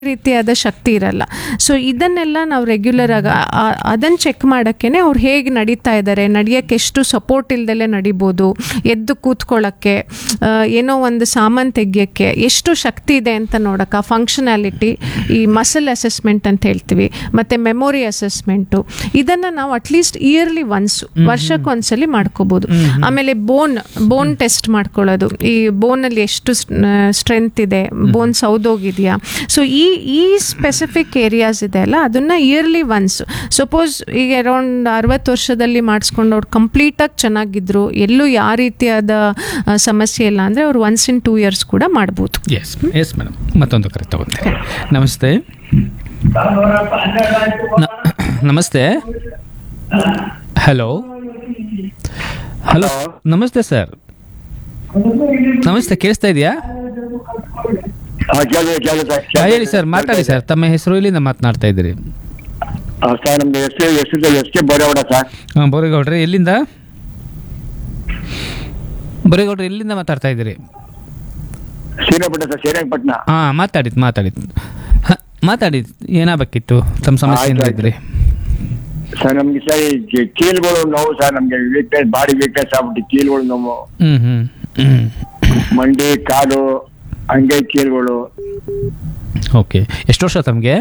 ರೀತಿಯಾದ ಶಕ್ತಿ ಇರಲ್ಲ ಸೊ ಇದನ್ನೆಲ್ಲ ನಾವು ರೆಗ್ಯುಲರ್ ಆಗಿ ಅದನ್ನು ಚೆಕ್ ಮಾಡೋಕ್ಕೇ ಅವ್ರು ಹೇಗೆ ನಡೀತಾ ಇದ್ದಾರೆ ನಡೆಯೋಕ್ಕೆ ಎಷ್ಟು ಸಪೋರ್ಟ್ ಇಲ್ದಲೆ ನಡಿಬೋದು ಎದ್ದು ಕೂತ್ಕೊಳ್ಳೋಕ್ಕೆ ಆ, ಏನೋ ಒಂದು ಸಾಮಾನು ತೆಗಿಯೋಕ್ಕೆ ಎಷ್ಟು ಶಕ್ತಿ ಇದೆ ಅಂತ ನೋಡೋಕೆ ಫಂಕ್ಷನಾಲಿಟಿ ಈ ಮಸಲ್ ಅಸೆಸ್ಮೆಂಟ್ ಅಂತ ಹೇಳ್ತೀವಿ ಮತ್ತು ಮೆಮೊರಿ ಅಸೆಸ್ಮೆಂಟು ಇದನ್ನು ನಾವು ಅಟ್ಲೀಸ್ಟ್ ಇಯರ್ಲಿ ಒನ್ಸ್ ವರ್ಷಕ್ಕೊಂದ್ಸಲಿ ಮಾಡ್ಕೋಬೋದು ಆಮೇಲೆ ಬೋನ್ ಬೋನ್ ಟೆಸ್ಟ್ ಮಾಡ್ಕೊಳ್ಳೋದು ಈ ಬೋನಲ್ಲಿ ಎಷ್ಟು ಸ್ಟ್ರೆಂತ್ ಇದೆ ಬೋನ್ ಸೌದೋಗಿದೆಯಾ ಸೊ ಈ ಈ ಸ್ಪೆಸಿಫಿಕ್ ಏರಿಯಾಸ್ ಇದೆ ಅಲ್ಲ ಅದನ್ನ ಇಯರ್ಲಿ ಒನ್ಸ್ ಸಪೋಸ್ ಈಗ ಅರೌಂಡ್ ಅರವತ್ತು ವರ್ಷದಲ್ಲಿ ಮಾಡಿಸ್ಕೊಂಡು ಅವ್ರು ಕಂಪ್ಲೀಟಾಗಿ ಚೆನ್ನಾಗಿದ್ರು ಎಲ್ಲೂ ಯಾವ ರೀತಿಯಾದ ಆ, ಸಮಸ್ಯೆ ಇಲ್ಲ ಅಂದರೆ ಅವ್ರು ಒನ್ಸ್ ಇನ್ ಟೂ ಇಯರ್ಸ್ ಕೂಡ ಮಾಡ್ಬೋದು ಎಸ್ ಎಸ್ ಮೇಡಮ್ ಮತ್ತೊಂದು ಕರೆ ತಗೊಂಡೆ ನಮಸ್ತೆ ನ- ನಮಸ್ತೆ ಹಲೋ ಹಲೋ ನಮಸ್ತೆ ಸರ್ ನಮಸ್ತೆ ಕೇಳಿಸ್ತಾ ಇದೆಯಾ ಹಾ, ಕೇಳಿದೆ, ಕೇಳಿದೆ, ಕೇಳಿದೆ. ಹೇಳಿ ಸರ್ ಮಾತಾಡಿ ಸರ್ ತಮ್ಮ ಹೆಸರು ಇಲ್ಲಿಂದ ಮಾತನಾಡ್ತಾ ಇದ್ದೀರಿ ಹಾ, ಸರ್ ನಮ್ದು S S S K Boregowda sir ಹಾಂ ಬೋರೇಗೌಡ್ರೆ ಎಲ್ಲಿಂದ ಬೋರೇಗೌಡ್ರೆ ಎಲ್ಲಿಂದ ಮಾತಾಡ್ತಾ ಇದ್ದೀರಿ ಶ್ರೀರಂಗಪಟ್ಟಣ ಸರ್ ಶ್ರೀರಂಗಪಟ್ಟಣ ಹಾಂ ಮಾತಾಡಿದ್ ಮಾತಾಡಿದ್ ಹ, ಮಾತಾಡಿದ್ ಏನಾಗಬೇಕಿತ್ತು ತಮ್ಮ ಸಮಸ್ಯೆ ಆಯ್ತು, ಆಯ್ತು. ಇದ್ರಿ ಸರ್ ನಮ್ಗೆ ಸರ್ ಈ ಕೀ- ಕೀಲುಗಳು ನೋವು ಸರ್ ನಮ್ಗೆ ವೀಕ್ನೆಸ್ ಬಾಡಿ ವೀಕ್ನೆಸ್ ಆಗ್ಬಿಟ್ಟು ಕೀಲುಗಳು ನೋವು ಹ್ಞೂ ಹ್ಞೂ ಹ್ಞೂ ಮಂಡಿ ಕಾಲು ಅಂಗೈ ಕೀಲುಗಳು ಓಕೆ ಎಷ್ಟು ವರ್ಷ ತಮಗೆ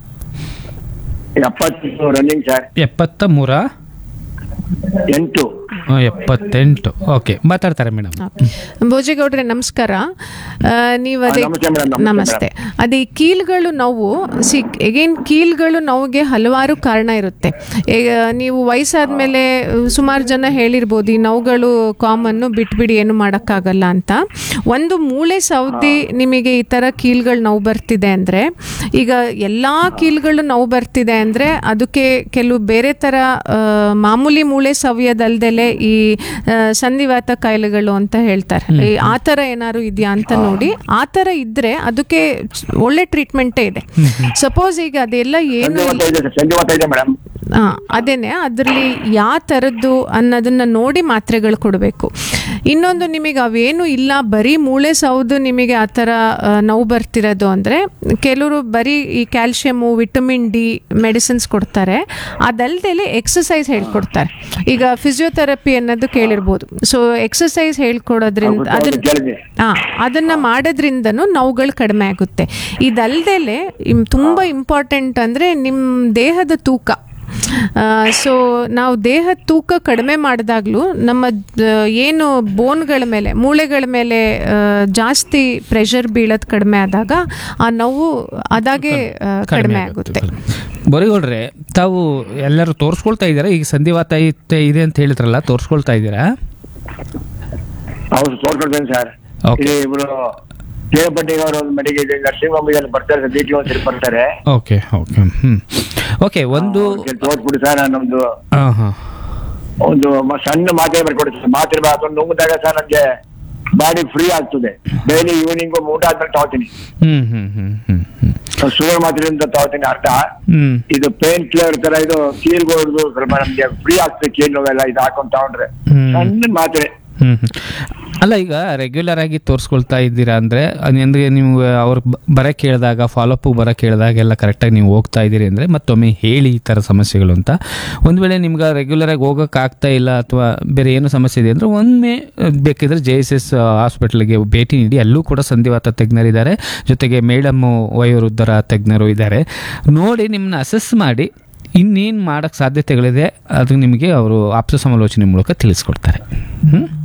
ಎಪ್ಪತ್ತು ರನ್ನಿಂಗ್ ಸರ್ ಎಪ್ಪತ್ತ ಮೂರ ಎಂಟು ಎಪ್ಪತ್ತೆಂಟು ಓಕೆ ಮಾತಾಡ್ತಾರೆ ಮೇಡಮ್ ಭೋಜೇಗೌಡ್ರೆ ನಮಸ್ಕಾರ ಆ, ನೀವು ಅದೇ ಹಾ, ನಮಸ್ತೆ ಮೇಡಮ್, ನಮಸ್ತೆ ನಮಸ್ತೆ ಅದೇ ಈ ಕೀಲ್ಗಳು ನೋವು ಸಿ ಎಗೇನ್ ಕೀಲ್ಗಳು ನೋವಿಗೆ ಹಲವಾರು ಕಾರಣ ಇರುತ್ತೆ ಈಗ ನೀವು ವಯಸ್ಸಾದ್ಮೇಲೆ ಸುಮಾರು ಜನ ಹೇಳಿರ್ಬೋದು ಈ ನೋವುಗಳು ಕಾಮನ್ನು ಬಿಟ್ಬಿಡಿ ಏನು ಮಾಡೋಕ್ಕಾಗಲ್ಲ ಅಂತ ಒಂದು ಮೂಳೆ ಸೌದಿ ನಿಮಗೆ ಈ ಥರ ಕೀಲ್ಗಳು ನೋವು ಬರ್ತಿದೆ ಅಂದರೆ ಈಗ ಎಲ್ಲ ಕೀಲ್ಗಳು ನೋವು ಬರ್ತಿದೆ ಅಂದರೆ ಅದಕ್ಕೆ ಕೆಲವು ಬೇರೆ ಥರ ಆ, ಮಾಮೂಲಿ ಮೂಳೆ ಸವ್ಯದಲ್ದಲೆ ಈ ಆ, ಸಂಧಿವಾತ ಕಾಯಿಲೆಗಳು ಅಂತ ಹೇಳ್ತಾರೆ ಈ ಆ ಥರ ಏನಾದ್ರು ಇದೆಯಾ ಅಂತ ನೋಡಿ ಆ ಥರ ಇದ್ರೆ ಅದಕ್ಕೆ ಒಳ್ಳೆ ಟ್ರೀಟ್ಮೆಂಟೇ ಇದೆ ಸಪೋಸ್ ಈಗ ಅದೆಲ್ಲ ಏನು ಸಂಧಿವಾತ ಇದೆ ಸರ್ ಸಂಧಿವಾತ ಇದೆ ಮೇಡಮ್ ಆ, ಅದೇನೆ ಅದರಲ್ಲಿ ಯಾವ ಥರದ್ದು ಅನ್ನೋದನ್ನ ನೋಡಿ ಮಾತ್ರೆಗಳು ಕೊಡಬೇಕು ಇನ್ನೊಂದು ನಿಮಗೆ ಅವೇನು ಇಲ್ಲ ಬರೀ ಮೂಳೆ ಸೌದು ನಿಮಗೆ ಆ ಥರ ಆ, ನೋವು ಬರ್ತಿರೋದು ಅಂದರೆ ಕೆಲವರು ಬರೀ ಈ ಕ್ಯಾಲ್ಶಿಯಮು ವಿಟಮಿನ್ ಡಿ ಮೆಡಿಸಿನ್ಸ್ ಕೊಡ್ತಾರೆ ಅದಲ್ದಲೆ ಎಕ್ಸಸೈಸ್ ಹೇಳ್ಕೊಡ್ತಾರೆ ಈಗ ಫಿಸಿಯೋಥೆರಪಿ ಅನ್ನೋದು ಕೇಳಿರ್ಬೋದು ಸೊ ಎಕ್ಸಸೈಸ್ ಹೇಳ್ಕೊಡೋದ್ರಿಂದ ಹೌದು, ಹೌದು, ಅದನ್ನ ಕೇಳಿದೆ. ಆ, ಅದನ್ನ ಮಾಡೋದ್ರಿಂದನೂ ನೋವುಗಳು ಕಡಿಮೆ ಆಗುತ್ತೆ ಇದಲ್ದಲೆ ತುಂಬ ಇಂಪಾರ್ಟೆಂಟ್ ಅಂದರೆ ನಿಮ್ಮ ದೇಹದ ತೂಕ ಸೊ ನಾವು ದೇಹದ ತೂಕ ಕಡಿಮೆ ಮಾಡಿದಾಗಲೂ ನಮ್ಮ ಆ, ಏನು ಬೋನ್ಗಳ ಮೇಲೆ ಮೂಳೆಗಳ ಮೇಲೆ ಆ, ಜಾಸ್ತಿ ಪ್ರೆಷರ್ ಬೀಳೋದು ಕಡಿಮೆ ಆದಾಗ ಆ ನೋವು ಅದಾಗೆ ಆ, ಕಡಿಮೆ ಆಗುತ್ತೆ ಬರೀಗೌಡ್ರೆ ತಾವು ಎಲ್ಲರೂ ತೋರಿಸ್ಕೊಳ್ತಾ ಇದ್ದೀರಾ ಈಗ ಸಂಧಿವಾತ ಐತೆ ಇದೆ ಅಂತ ಹೇಳಿದ್ರಲ್ಲ ತೋರಿಸ್ಕೊಳ್ತಾ ಇದ್ದೀರಾ ಹೌದು ತೋರ್ಕೊಳ್ತೇನೆ ಸರ್ Okay. ಇಲ್ಲಿ ಇವರು ಶ್ರೀರಂಗಪಟ್ಟಿಗೆ ಅವರು ಒಂದು ಮೆಡಿಕಲ್ ನರ್ಸಿಂಗ್ ಹೋಮ್ ಇದೆಲ್ಲ ಬರ್ತಾರೆ ಸರ್ ವೀಕ್ಲಿ ಒಂದ್ಸರಿ ಬರ್ತಾರೆ ಓಕೆ ಓಕೆ ಹ್ಞೂ ಓಕೆ ಒಂದು ಅವ್ರಿಗೆ ತೋರ್ಸ್ಬಿಡಿ ಸರ್ ನಾನು ನಮ್ದು ಹಾಂ ಹಾಂ ಒಂದು ಮ- ಸಣ್ಣ ಮಾತ್ರೆ ಬರ್ಕೊಡಿ ಸರ್ ಮಾತ್ರೆ ಅದನ್ನು ನುಂಗಿದಾಗ ಸರ್ ನನಗೆ ಬಾಡಿ ಫ್ರೀ ಆಗ್ತದೆ ಡೈಲಿ ಈವ್ನಿಂಗ್ ಊಟ ಆದ್ಮೇಲೆ ತಗೋತೀನಿ ಹ್ಞೂ ಹ್ಞೂ ಹ್ಞೂ ಹ್ಞೂ ಹ್ಞೂ ಶುಗರ್ ಮಾತ್ರೆಯಿಂದ ತಗೋತೀನಿ ಅರ್ಥ ಹ್ಞೂ ಇದು ಪೇನ್ ಕಿಲ್ಲರ್ ತರ ಇದು ಕೀಲ್ಗೊಳ್ದು ಸ್ವಲ್ಪ ನಮ್ಗೆ ಫ್ರೀ ಆಗ್ತದೆ ಕೀಲ್ ನೋವೆಲ್ಲ ಇದು ಹಾಕೊಂಡ್ ತಗೊಂಡ್ರೆ ಹ್ಮ್. ಸಣ್ಣ ಮಾತ್ರೆ ಹ್ಮ್ ಹ್ಮ್. ಅಲ್ಲ ಈಗ ರೆಗ್ಯುಲರ್ ಆಗಿ ತೋರಿಸ್ಕೊಳ್ತಾ ಇದ್ದೀರಾ ಅಂದರೆ ಅಂದರೆ ನೀವು ಅವ್ರು ಬರೋಕ್ಕೆ ಕೇಳಿದಾಗ ಫಾಲೋಅಪ್ ಬರೋಕ್ಕೆ ಕೇಳಿದಾಗ ಎಲ್ಲ ಕರೆಕ್ಟಾಗಿ ನೀವು ಹೋಗ್ತಾ ಇದ್ದೀರಿ ಅಂದರೆ ಮತ್ತೊಮ್ಮೆ ಹೇಳಿ ಈ ಥರ ಸಮಸ್ಯೆಗಳು ಅಂತ ಒಂದು ವೇಳೆ ನಿಮ್ಗೆ ರೆಗ್ಯುಲರಾಗಿ ಹೋಗೋಕೆ ಆಗ್ತಾ ಇಲ್ಲ ಅಥವಾ ಬೇರೆ ಏನು ಸಮಸ್ಯೆ ಇದೆ ಅಂದರೆ ಒಮ್ಮೆ ಬೇಕಿದ್ರೆ ಜೆ ಎಸ್ ಎಸ್ ಹಾಸ್ಪಿಟ್ಲಿಗೆ ಭೇಟಿ ನೀಡಿ ಅಲ್ಲೂ ಕೂಡ ಸಂಧಿವಾತ ತಜ್ಞರಿದ್ದಾರೆ ಜೊತೆಗೆ ಮೇಡಮ್ಮು ವಯೋವೃದ್ಧರ ತಜ್ಞರು ಇದ್ದಾರೆ ನೋಡಿ ನಿಮ್ಮನ್ನ ಅಸೆಸ್ ಮಾಡಿ ಇನ್ನೇನು ಮಾಡೋಕ್ಕೆ ಸಾಧ್ಯತೆಗಳಿದೆ ಅದು ನಿಮಗೆ ಅವರು ಆಪ್ತ ಸಮಾಲೋಚನೆ ಮೂಲಕ ತಿಳಿಸ್ಕೊಡ್ತಾರೆ ಹ್ಞೂ